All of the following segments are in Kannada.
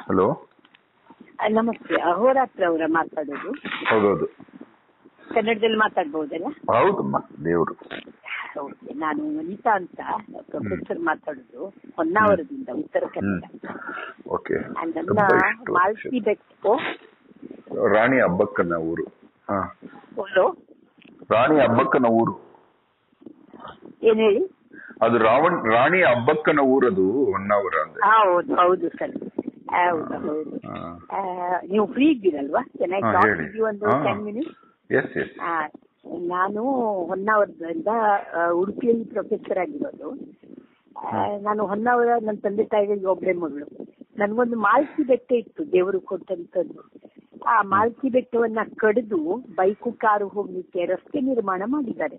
ಹಲೋ ಆ, ನಮಸ್ತೆ ಅಹೋರಾತ್ರ ಅವರ ಮಾತಾಡೋದು ಹೌದೌದು ಕನ್ನಡದಲ್ಲಿ ಮಾತಾಡ್ಬಹುದಲ್ಲ ಹೌದಮ್ಮ ದೇವರು ಓಕೆ ನಾನು ವನಿತಾ ಅಂತ ಪ್ರೊಫೆಸರ್ ಮಾತಾಡೋದು ಹೊನ್ನಾವರದಿಂದ ಉತ್ತರ ಕನ್ನಡ ಓಕೆ And ನನ್ನ ತುಂಬಾ ಇಷ್ಟು ಮಾಲ್ತಿ ಬೆಕ್ಕು ರಾಣಿ ಹಬ್ಬಕ್ಕನ ಊರು ಹಾ ಹಲೋ ರಾಣಿ ಹಬ್ಬಕ್ಕನ ಊರು ಏನ್ ಹೇಳಿ ಅದು ರಾವಣ್ ರಾಣಿ ಹಬ್ಬಕ್ಕನ ಊರದು ಹೊನ್ನಾವರ ಅಂದ್ರೆ ಹಾ ಹೌದು ಹೌದು ಸರ್ ಹೌದು ಹೌದು ಹಾ. ಆ, ನೀವು ಫ್ರೀ ಇದ್ದೀರಲ್ವಾ ಚೆನ್ನಾಗಿ ಹಾ, ಟಾಕ್ ಹೇಳಿ. ಒಂದು ಹಾ. ಟೆನ್ ಮಿನಿಟ್ಸ್ ಎಸ್ ಎಸ್ ಆ, ನಾನು ಹೊನ್ನಾವರದಿಂದ ಆ, ಉಡುಪಿಯಲ್ಲಿ ಪ್ರೊಫೆಸರ್ ಆಗಿರೋದು ಆ, ನಾನು ಹೊನ್ನಾವರ ನನ್ನ ತಂದೆ ತಾಯಿಗಳಿಗೆ ಒಬ್ಬಳೆ ಮಗಳು ನನ್ಗೊಂದು ಮಾಲ್ಕಿ ಬೆಟ್ಟ ಇತ್ತು ದೇವರು ಕೊಟ್ಟಂತದ್ದು ಆ ಮಾಲ್ಕಿ ಬೆಟ್ಟವನ್ನ ಕಡಿದು ಬೈಕು ಕಾರು ಹೋಗ್ಲಿಕ್ಕೆ ರಸ್ತೆ ನಿರ್ಮಾಣ ಮಾಡಿದ್ದಾರೆ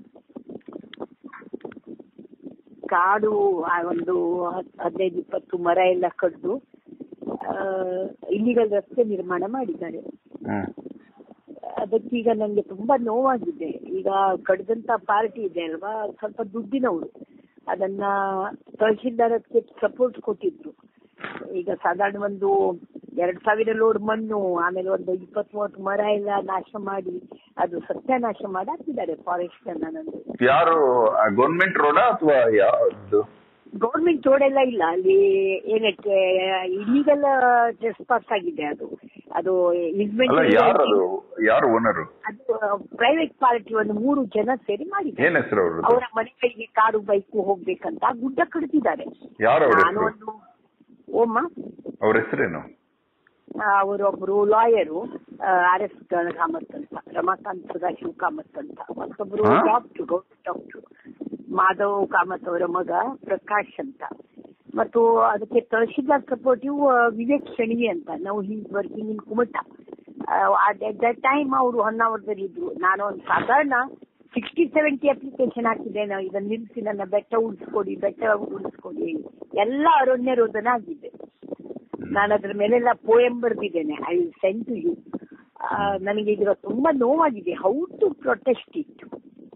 ಕಾಡು ಆ ಒಂದು ಹತ್- ಹದಿನೈದು ಇಪ್ಪತ್ತು ಮರ ಎಲ್ಲ ಕಡ್ದು ಇಲ್ಲಿಗಲ್ ರಸ್ತೆ ನಿರ್ಮಾಣ ಮಾಡಿದ್ದಾರೆ ಹ್ಮ್ ಅದಕ್ಕೀಗ ನಂಗೆ ತುಂಬಾ ನೋವಾಗಿದೆ ಈಗ ಕಡ್ದಂತ ಪಾರ್ಟಿ ಇದೆ ಅಲ್ವಾ ಸ್ವಲ್ಪ ದುಡ್ಡಿನವರು ಅದನ್ನ ತಹಶೀಲ್ದಾರಕ್ಕೆ ಸಪೋರ್ಟ್ ಕೊಟ್ಟಿದ್ರು ಈಗ ಸಾಧಾರಣ ಒಂದು ಎರಡ್ ಸಾವಿರ ಲೋಡ್ ಮಣ್ಣು ಆಮೇಲೆ ಒಂದು ಇಪ್ಪತ್ ಮೂವತ್ತು ಮರ ಎಲ್ಲ ನಾಶ ಮಾಡಿ ಅದು ಸತ್ಯಾನಾಶ ಮಾಡಿ ಹಾಕಿದ್ದಾರೆ ಫಾರೆಸ್ಟ್ ಅನ್ನ ನಂದು ಯಾರು ಗೌರ್ಮೆಂಟ್ ರೋಡಾ ಅಥವಾ ಯಾವ್ದು ಗೌರ್ಮೆಂಟ್ ರೋಡ್ ಎಲ್ಲ ಇಲ್ಲ ಅಲ್ಲಿ ಏನಕ್ಕೆ ಇಲ್ಲಿಗೆಲ್ಲ ಟ್ರೆಸ್ ಪಾಸ್ ಆಗಿದೆ ಅದು ಅದು ಅಲ್ಲ ಯಾರು ಅದು ಇಸ್ಮೆಂಟ್ ಯಾರು ಓನರು ಅದು ಪ್ರೈವೇಟ್ ಪಾರ್ಟಿ ಒಂದು ಮೂರು ಜನ ಸೇರಿ ಮಾಡಿದ್ದಾರೆ ಏನ್ ಹೆಸರು ಅವ್ರದ್ದು ಅವರ ಮನೆಗಳಿಗೆ ಕಾರು ಬೈಕು ಹೋಗ್ಬೇಕಂತ ಗುಡ್ಡ ಕಡ್ತಿದ್ದಾರೆ ಯಾರು ಅವ್ರ ನಾನು ಹೆಸರು ಒಂದು ಓಮ ಅವ್ರ ಹೆಸರೇನು ಅವರೊಬ್ರು ಲಾಯರು ಆರ್ ಎಸ್ ಕಾಮತ್ ಅಂತ ರಮಾಕಾಂತ್ ಸದಾಶಿವ್ ಕಾಮತ್ ಅಂತ ಮತ್ತೊಬ್ರು ಹಾ? Doctor government doctor Madhav Kamat ಅವರ ಮಗ ಪ್ರಕಾಶ್ ಅಂತ ಮತ್ತು ಅದಕ್ಕೆ ತಹಶೀಲ್ದಾರ್ ಸಪೋರ್ಟಿವ್ ವಿವೇಕ್ ಶೆಣವಿ ಅಂತ ನಾವು he's working in Kumta at that time ಅವರು ಹೊನ್ನಾವರದಲ್ಲಿ ಇದ್ರು ನಾನು ಒಂದು ಸಾಧಾರಣ ಸಿಕ್ಸ್ಟಿ ಸೆವೆಂಟಿ ಅಪ್ಲಿಕೇಶನ್ ಹಾಕಿದ್ದೆ ನಾವು ಇದನ್ನ ನಿಲ್ಲಿಸಿ ನನ್ನ ಬೆಟ್ಟ ಉಳಿಸ್ಕೊಡಿ ಬೆಟ್ಟ ಉಳಿಸ್ಕೊಡಿ ಎಲ್ಲ ಅರಣ್ಯ ರೋಧನ ಆಗಿದೆ ನಾನು ಅದ್ರ ಮೇಲೆಲ್ಲ ಪೋಯಂ ಬರೆದಿದ್ದೇನೆ I will send to you ನನಗೆ ಇದರ ತುಂಬಾ ನೋವಾಗಿದೆ ಹೌ ಟು ಪ್ರೊಟೆಸ್ಟ್ ಇಟ್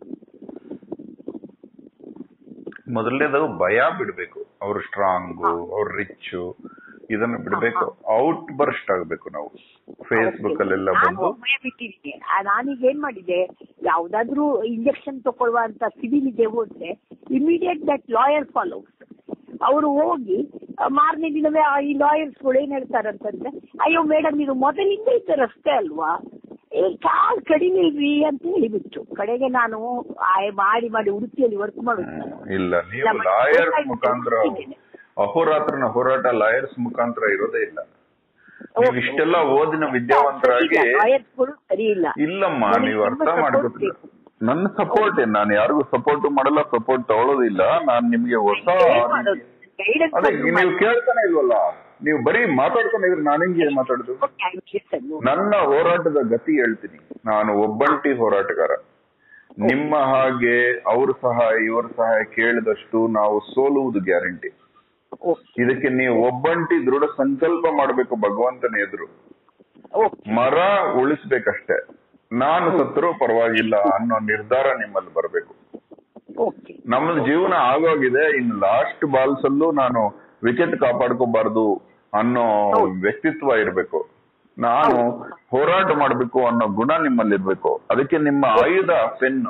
ಮೊದಲನೇದು ಭಯ ಬಿಡ್ಬೇಕು ಅವ್ರು ಸ್ಟ್ರಾಂಗು ಅವ್ರು ರಿಚ್ ಇದನ್ನ ಬಿಡ್ಬೇಕು ಔಟ್ ಬರ್ಸ್ಟ್ ಆಗ್ಬೇಕು ನಾವು ಫೇಸ್ಬುಕ್ ಅಲ್ಲೆಲ್ಲ ಬಂದು ಭಯ ಬಿಟ್ಟಿದ್ದೀನಿ ಆ, ನಾನೀಗ ಏನ್ ಮಾಡಿದೆ ಯಾವ್ದಾದ್ರೂ ಇಂಜೆಕ್ಷನ್ ತಗೊಳ್ಳುವ ಅಂತ ಸಿವಿಲಿಗೆ ಹೋದ್ರೆ ಇಮಿಡಿಯೇಟ್ ದಟ್ ಲಾಯರ್ ಫಾಲೋಸ್ ಅವರು ಹೋಗಿ ಆ, ಮಾರನೇ ದಿನವೇ ಆ ಈ ಲಾಯರ್ಸ್ಗಳು ಏನ್ ಹೇಳ್ತಾರಂತಂದ್ರೆ ಅಯ್ಯೋ ಮೇಡಮ್ ಇದು ಮೊದಲಿಂದ ಇದ್ದ ರಸ್ತೆ ಅಲ್ವಾ ಏ ಕಾಲ್ ಕಡಿಮೆ ಇಲ್ರಿ ಅಂತ ಹೇಳಿಬಿಟ್ಟು ಕಡೆಗೆ ನಾನು ಆಯ್ ಮಾಡಿ ಮಾಡಿ ಉಡುಪಿಯಲ್ಲಿ ವರ್ಕ್ ಮಾಡುದು ನಾನು. ಇಲ್ಲ ನೀವು ನಮ್ಮ ಲಾಯರ್ಸ್ society ಮುಖಾಂತರ ಹೋಗ್ತಿದ್ದೇನೆ. ಅಹೋರಾತ್ರನ ಹೋರಾಟ ಲಾಯರ್ಸ್ ಮುಖಾಂತರ ಇರೋದೇ ಇಲ್ಲ ನೀವು ಇಷ್ಟೆಲ್ಲ ಓದಿನ ವಿದ್ಯಾವಂತರಾಗಿ ಲಾಯರ್ಸ್ಗಳು ಸರಿ ಇಲ್ಲ ಇಲ್ಲಮ್ಮ ನನಗೆ ನೀವು ಅರ್ಥ ತುಂಬಾ support ಮಾಡ್ಕೋತಿಲ್ಲ ಬೇಕು. ನನ್ನ ಸಪೋರ್ಟ್ ನಾನು ಯಾರಿಗೂ ಸಪೋರ್ಟ್ ಮಾಡಲ್ಲ ಸಪೋರ್ಟ್ ತಗೊಳ್ಳೋದಿಲ್ಲ ನಾನ್ ನಿಮ್ಗೆ ಹೊಸ ಏನ್ ಮಾಡೋದು? Guidance ಅದೇ ಅನ್ನು ನೀವು ಮಾಡಿ. ಕೇಳ್ತಾನೆ ಇಲ್ವಲ್ಲ ನೀವು ಬರೀ ಮಾತಾಡ್ಕೊಂಡಿದ್ರೆ ನಾನು ಹೆಂಗೆ ಮಾತಾಡುದು Okay, I will listen. No. ನನ್ನ ಹೋರಾಟದ ಗತಿ ಹೇಳ್ತೀನಿ ನಾನು ಒಬ್ಬಂಟಿ ಹೋರಾಟಗಾರ ನಿಮ್ಮ ಹಾಗೆ ಅವ್ರ ಸಹಾಯ ಇವ್ರ ಸಹಾಯ ಕೇಳಿದಷ್ಟು ನಾವು ಸೋಲುವುದು ಗ್ಯಾರಂಟಿ Okay. ಇದಕ್ಕೆ ನೀವು ಒಬ್ಬಂಟಿ ದೃಢ ಸಂಕಲ್ಪ ಮಾಡಬೇಕು ಭಗವಂತನ ಎದುರು Okay. ಮರ ಉಳಿಸ್ಬೇಕಷ್ಟೇ ನಾನು ಸತ್ತರೂ ಪರವಾಗಿಲ್ಲ ಅನ್ನೋ ನಿರ್ಧಾರ ನಿಮ್ಮಲ್ಲಿ ಬರಬೇಕು Okay. ನಮ್ಮದು ಜೀವನ ಆಗೋಗಿದೆ ಇನ್ನು ಲಾಸ್ಟ್ ಬಾಲ್ಸ್ ಅಲ್ಲೂ ನಾನು ವಿಕೆಟ್ ಕಾಪಾಡ್ಕೋಬಾರ್ದು ಅನ್ನೋ ವ್ಯಕ್ತಿತ್ವ ಇರಬೇಕು ನಾನು ಹೋರಾಟ ಮಾಡಬೇಕು ಅನ್ನೋ ಗುಣ ನಿಮ್ಮಲ್ಲಿ ಇರ್ಬೇಕು ಅದಕ್ಕೆ ನಿಮ್ಮ ಆಯುಧ ಪೆನ್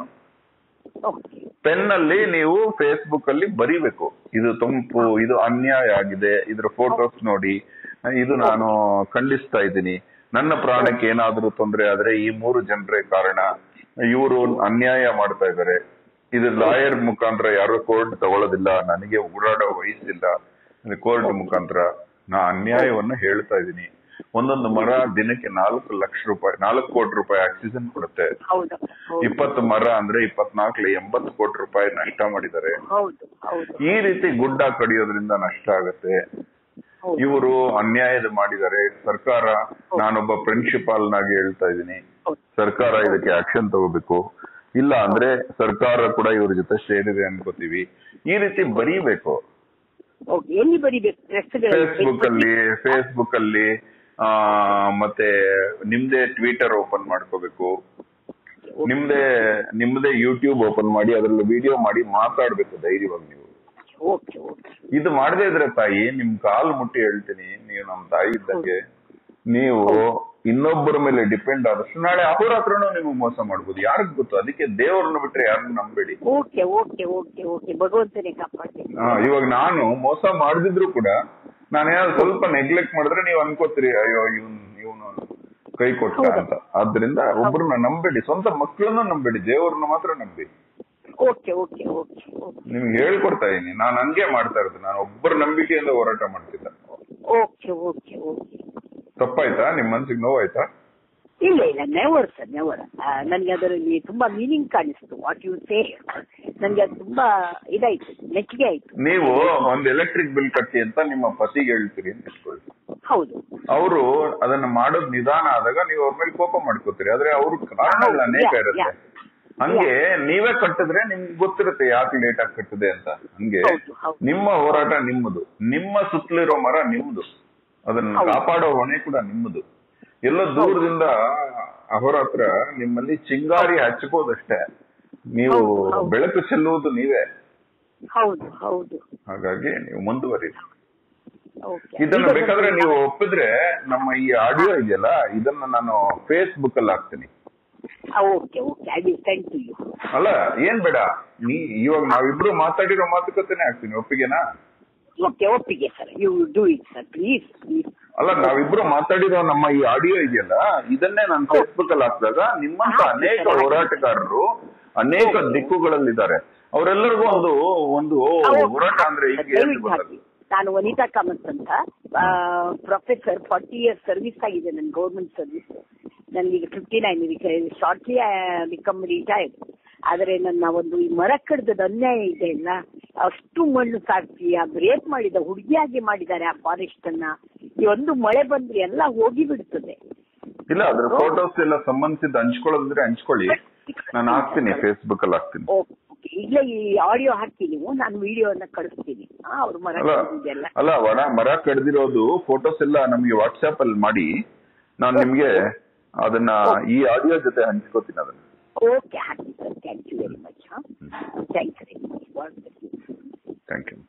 Okay. ಪೆನ್ ಅಲ್ಲಿ ನೀವು ಫೇಸ್ಬುಕ್ ಅಲ್ಲಿ ಬರಿಬೇಕು ಇದು ತಂಪು ಇದು ಅನ್ಯಾಯ ಆಗಿದೆ ಇದ್ರ ಫೋಟೋಸ್ ನೋಡಿ ಇದು ನಾನು ಖಂಡಿಸ್ತಾ ಇದ್ದೀನಿ ನನ್ನ ಪ್ರಾಣಕ್ಕೆ ಏನಾದ್ರೂ ತೊಂದರೆ ಆದ್ರೆ ಈ ಮೂರು ಜನರೇ ಕಾರಣ ಇವರು ಅನ್ಯಾಯ ಮಾಡ್ತಾ ಇದ್ದಾರೆ ಇದು ಲಾಯರ್ ಮುಖಾಂತರ ಯಾರು ಕೋರ್ಟ್ ತಗೊಳ್ಳೋದಿಲ್ಲ ನನಗೆ ಓಡಾಡೋ ವಯಸ್ಸಿಲ್ಲ ಕೋರ್ಟ್ ಮುಖಾಂತರ ನಾ ಅನ್ಯಾಯವನ್ನ ಹೇಳ್ತಾ ಇದ್ದೀನಿ ಒಂದೊಂದು ಮರ ದಿನಕ್ಕೆ ನಾಲ್ಕು ಲಕ್ಷ ರೂಪಾಯಿ ನಾಲ್ಕು ಕೋಟಿ ರೂಪಾಯಿ ಆಕ್ಸಿಜನ್ ಕೊಡುತ್ತೆ ಹೌದು ಹೌದು ಇಪ್ಪತ್ತು ಮರ ಅಂದ್ರೆ ಇಪ್ಪತ್ನಾಲ್ಕಲಿ ಎಂಬತ್ತು ಕೋಟಿ ರೂಪಾಯಿ ನಷ್ಟ ಮಾಡಿದ್ದಾರೆ ಹೌದು ಹೌದು ಈ ರೀತಿ ಗುಡ್ಡ ಕಡಿಯೋದ್ರಿಂದ ನಷ್ಟ ಆಗತ್ತೆ ಹೌದು ಇವರು ಅನ್ಯಾಯದ ಮಾಡಿದ್ದಾರೆ ಸರ್ಕಾರ ನಾನೊಬ್ಬ ಪ್ರಿನ್ಸಿಪಾಲ್ ನಾಗಿ ಹೇಳ್ತಾ ಇದ್ದೀನಿ ಹೌದು. ಸರ್ಕಾರ ಇದಕ್ಕೆ ಆಕ್ಷನ್ ತಗೋಬೇಕು ಇಲ್ಲ ಅಂದ್ರೆ ಸರ್ಕಾರ ಕೂಡ ಇವ್ರ ಜೊತೆ ಸೇರಿದೆ ಅನ್ಕೋತೀವಿ ಈ ರೀತಿ ಬರೀಬೇಕು Okay. ಎಲ್ಲಿ ಬರಿಬೇಕು ಫೇಸ್ಬುಕ್ ಅಲ್ಲಿ ಡ್ರೆಸ್ಗಳಲ್ಲಿ ಫೇಸ್ಬುಕ್ ಅಲ್ಲಿ ಆ ಮತ್ತೆ ನಿಮ್ದೇ ಟ್ವಿಟರ್ ಓಪನ್ ಮಾಡ್ಕೋಬೇಕು ನಿಮ್ದೇ ನಿಮ್ದೇ ಯೂಟ್ಯೂಬ್ ಓಪನ್ ಮಾಡಿ ಅದ್ರಲ್ಲಿ ವಿಡಿಯೋ ಮಾಡಿ ಮಾತಾಡ್ಬೇಕು ಧೈರ್ಯವಾಗಿ ನೀವು ಓಕೆ ಓಕೆ ಇದು ಮಾಡದೇ ಇದ್ರೆ ತಾಯಿ ನಿಮ್ ಕಾಲ್ ಮುಟ್ಟಿ ಹೇಳ್ತೀನಿ ನೀವು ನಮ್ ತಾಯಿ ಇದ್ದಂಗೆ ನೀವು ಇನ್ನೊಬ್ಬರ ಮೇಲೆ ಡಿಪೆಂಡ್ ಆದಷ್ಟು ನಾಳೆ ಅವ್ರ ಹತ್ರನೂ ನೀವು ಮೋಸ ಮಾಡ್ಬೋದು ಯಾರಿಗ್ ಗೊತ್ತು ಅದಕ್ಕೆ ದೇವ್ರನ್ನ ಬಿಟ್ರೆ ಯಾರನ್ನ ನಂಬೇಡಿ ಓಕೆ ಓಕೆ ಓಕೆ ಓಕೆ ಭಗವಂತನೇ ಕಾಪಾಡ್ತೀನಿ ಆ, ಇವಾಗ ನಾನು ಮೋಸ ಮಾಡದಿದ್ರು ಕೂಡ ನಾನೇನಾದ್ರು ಸ್ವಲ್ಪ ನೆಗ್ಲೆಕ್ಟ್ ಮಾಡಿದ್ರೆ ನೀವು ಅನ್ಕೋತೀರಿ ಅಯ್ಯೋ ಇವನ್ ಇವನು ಕೈ ಕೊಟ್ಟ ಅಂತ ಆದ್ರಿಂದ ಒಬ್ರನ್ನ ನಂಬೇಡಿ ಸ್ವಂತ ಮಕ್ಕಳನ್ನ ನಂಬೇಡಿ ದೇವ್ರನ್ನ ಮಾತ್ರ ನಂಬಿ ಓಕೆ ಓಕೆ ಓಕೆ ಓಕೆ ನಿಮ್ಗೆ ಹೇಳ್ಕೊಡ್ತಾ ಇದೀನಿ ನಾನು ಹಂಗೆ ಮಾಡ್ತಾ ಇರೋದು ನಾನು ಒಬ್ಬರ ನಂಬಿಕೆಯಿಂದ ಹೋರಾಟ ಮಾಡ್ತಿದ್ದ ಓಕೆ ಓಕೆ ಓಕೆ ತಪ್ಪಾಯ್ತಾ ನಿಮ್ ಮನ್ಸಿಗೆ ನೋವಾಯ್ತಾ ಇಲ್ಲ ಇಲ್ಲ ನೆವರ್ ಸರ್ ನೆವರ್ ನನಗೆ ಅದರಲ್ಲಿ ತುಂಬಾ ಮೀನಿಂಗ್ ಕಾಣಿಸ್ತು ವಾಟ್ ಯು ಸೇ ನನಗೆ ಅದು ತುಂಬಾ ಇದಾಯ್ತು ಮೆಚ್ಚುಗೆ ಆಯ್ತು ನೀವು ಒಂದ್ ಎಲೆಕ್ಟ್ರಿಕ್ ಬಿಲ್ ಕಟ್ಟಿ ಅಂತ ನಿಮ್ಮ ಪತಿಗೆ ಹೇಳ್ತೀರಿ ಅಂತ ಇಟ್ಕೊಳ್ಳಿ ಹೌದು ಅವರು ಅದನ್ನ ಮಾಡೋದ್ ನಿಧಾನ ಆದಾಗ ನೀವು ಅವ್ರ ಮೇಲೆ ಕೋಪ ಮಾಡ್ಕೋತೀರಿ ಆದ್ರೆ ಅವ್ರ ಕಾರಣಗಳು ಅನೇಕ Yeah, ಇರುತ್ತೆ yeah. ಹಂಗೆ ನೀವೇ ಕಟ್ಟಿದ್ರೆ ನಿಮ್ಗೆ ಗೊತ್ತಿರುತ್ತೆ ಯಾಕೆ ಲೇಟ್ ಆಗಿ ಕಟ್ಟಿದೆ ಅಂತ ಹಂಗೆ ಹೌದು, ಹೌದು. ನಿಮ್ಮ ಹೋರಾಟ ನಿಮ್ಮದು ನಿಮ್ಮ ಸುತ್ತಲಿರೋ ಮರ ನಿಮ್ಮದು ಅದನ್ನ ಹೌದು. ಕಾಪಾಡೋ ಹೊಣೆ ಕೂಡ ನಿಮ್ಮದು ಎಲ್ಲೋ ದೂರದಿಂದ ಅಹೋರಾತ್ರ ನಿಮ್ಮಲ್ಲಿ ಚಿಂಗಾರಿ ಹಚ್ಬೋದಷ್ಟೇ ನೀವು ಹೌದು, ಹೌದು. ಬೆಳಕು ಚೆಲ್ಲುವುದು ನೀವೇ ಹೌದು ಹೌದು ಹಾಗಾಗಿ ನೀವು ಮುಂದುವರಿ ಓಕೆ ಇದನ್ನ ಬೇಕಾದ್ರೆ ನೀವು ಒಪ್ಪಿದ್ರೆ ನಮ್ಮ ಈ ಆಡಿಯೋ ಇದೆಯಲ್ಲ ಇದನ್ನ ನಾನು ಫೇಸ್ಬುಕ್ ಅಲ್ಲಿ ಹಾಕ್ತೀನಿ okay okay I will send to you ಅಲ್ಲ ಏನ್ ಬೇಡ ನೀ ಇವಾಗ ನಾವಿಬ್ರು ಮಾತಾಡಿರೋ ಮಾತುಕತೆನೆ ಹಾಕ್ತೀನಿ ಒಪ್ಪಿಗೆನಾ ಓಕೆ ಒಪ್ಪಿಗೆ sir you do it sir please please ಅಲ್ಲ ನಾವಿಬ್ರು ಮಾತಾಡಿರೋ ನಮ್ಮ ಈ ಆಡಿಯೋ ಇದೆಯಲ್ಲ ಇದನ್ನೇ ನಾನು ಫೇಸ್ಬುಕ್ ಅಲ್ಲಿ ಹಾಕಿದಾಗ ನಿಮ್ಮಂತ ಹಾಕಿ ಅನೇಕ ಸರ್, ಹಾಕಿ. ಹೋರಾಟಗಾರರು ಅನೇಕ ಓಕೆ. ದಿಕ್ಕುಗಳಲ್ಲಿದ್ದಾರೆ ಅವರೆಲ್ಲರಿಗೂ ಒಂದು ಒಂದು ಓ, ಹೋರಾಟ ಅಂದ್ರೆ ಹೀಗೆ ಅಂತ ದಯವಿಟ್ಟು ಗೊತ್ತಾಗುತ್ತೆ. ಹಾಕಿ. ನಾನು ವನಿತಾ ಕಾಮತ್ ಅಂತ ಪ್ರೊಫೆಸರ್ ಫಾರ್ಟಿ ಇಯರ್ಸ್ ಸರ್ವಿಸ್ ಆಗಿದೆ ನನ್ನ ಗೌರ್ಮೆಂಟ್ ಸರ್ವಿಸ್ ನನಗೆ fifty nine shortly become retired ಆದರೆ ನನ್ನ ಒಂದು ಈ ಮರ ಕಡ್ದದ ಅನ್ಯಾಯ ಇದೆ ಅಲ್ಲ ಅಷ್ಟು ಮಣ್ಣು ಸಾಕಿ ಅದು ರೇಪ್ ಮಾಡಿದ ಹುಡುಗಿಯಾಗಿ ಮಾಡಿದ್ದಾರೆ ಆ ಫಾರೆಸ್ಟ್ ಅನ್ನ ಈ ಒಂದು ಮಳೆ ಬಂದ್ರೆ ಎಲ್ಲ ಹೋಗಿ ಬಿಡ್ತದೆ ಇಲ್ಲ ಅದ್ರ ಫೋಟೋಸ್ ಎಲ್ಲ ಸಂಬಂಧಿಸಿದ ಹಂಚ್ಕೊಳ್ಳೋದಿದ್ರೆ ಹಂಚ್ಕೊಳ್ಳಿ ನಾನು ಹಾಕ್ತೀನಿ ಫೇಸ್ಬುಕ್ ಅಲ್ಲಿ ಹಾಕ್ತೀನಿ ಓಕೆ ಈಗಲೇ ಈ ಆಡಿಯೋ ಹಾಕಿ ನೀವು ನಾನು ವಿಡಿಯೋನ ಕಳಿಸ್ತೀನಿ ಅವ್ರ ಮರ ಅಲ್ಲ ಕಡ್ದಿದ್ದೆಲ್ಲ ಅಲ್ಲ ವನ ಮರ ಕಡ್ದಿರೋದು ಫೋಟೋಸ್ ಎಲ್ಲ ನಮ್ಗೆ ವಾಟ್ಸ್ಆಪ್ ಅಲ್ಲಿ ಮಾಡಿ ನಾನು ನಿಮ್ಗೆ ಅದನ್ನ ಈ ಆಡಿಯೋ ಜೊತೆ ಹಂಚ್ಕೋತೀನಿ ಅದನ್ನ ಓಕೆ ಹಾಕಿ sir thank you very much ಹಾಂ thanks very much thank you